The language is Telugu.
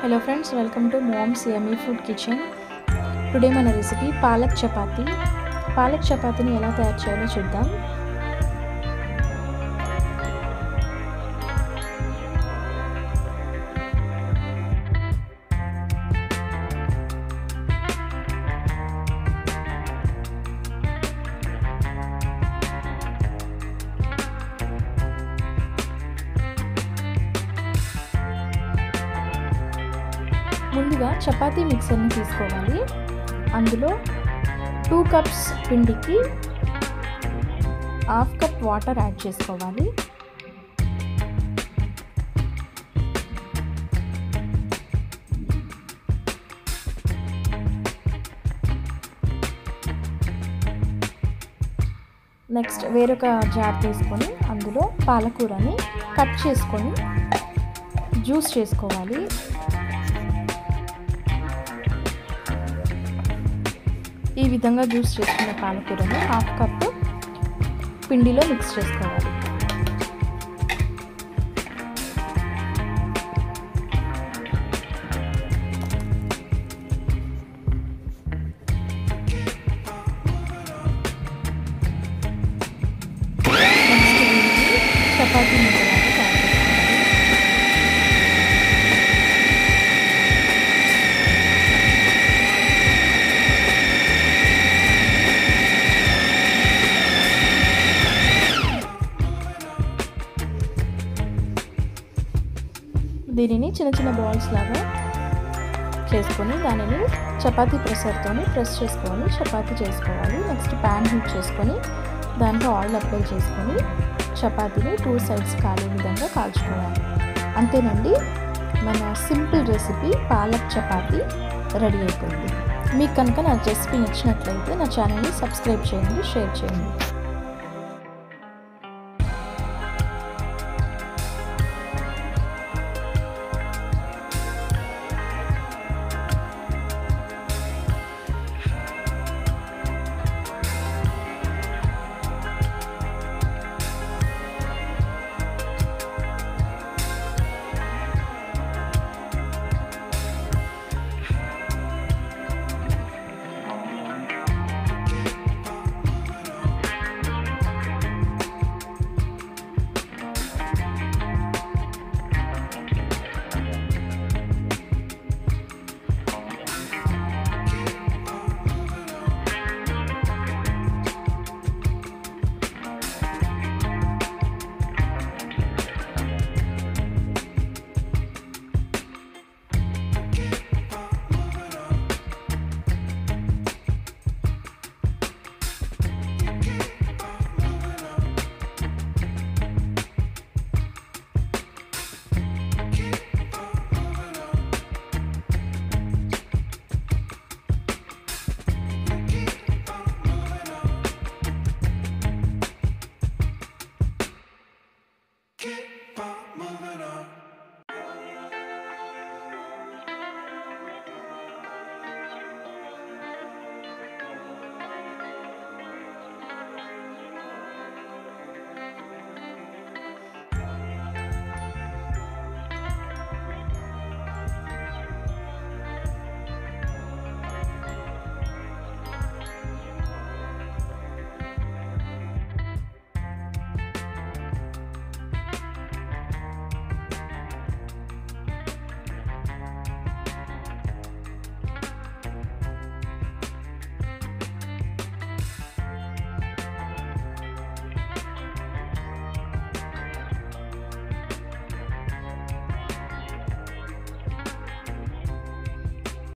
hello friends welcome to moms yummy food kitchen today మన రెసిపీ పాలక్ చపాతీ పాలక్ చపాతీని ఎలా తయారు చేయాలో చూద్దాం ముందుగా చపాతీ మిక్సర్ని తీసుకోవాలి అందులో టూ కప్స్ పిండికి హాఫ్ కప్ వాటర్ యాడ్ చేసుకోవాలి నెక్స్ట్ వేరొక జార్ తీసుకొని అందులో పాలకూరని కట్ చేసుకొని జ్యూస్ చేసుకోవాలి ఈ విధంగా జ్యూస్ చేసుకున్న పాలకూరని హాఫ్ కప్ పిండిలో మిక్స్ చేసుకోవాలి నెక్స్ట్ దీన్ని చపాతీ ముద్దలాగా తయారు చేసుకోవాలి దీనిని చిన్న చిన్న బాల్స్ లాగా చేసుకొని దానిని చపాతీ ప్రెషర్తో ప్రెస్ చేసుకొని చపాతీ చేసుకోవాలి నెక్స్ట్ ప్యాన్ హీట్ చేసుకొని దాంట్లో ఆయిల్ అప్లై చేసుకొని చపాతీని టూ సైడ్స్ కాలే విధంగా కాల్చుకోవాలి అంతేనండి మన simple recipe palak chapati ready అయిపోయింది మీకు కనుక నా రెసిపీ నచ్చినట్లయితే నా ఛానల్ని సబ్స్క్రైబ్ చేయండి షేర్ చేయండి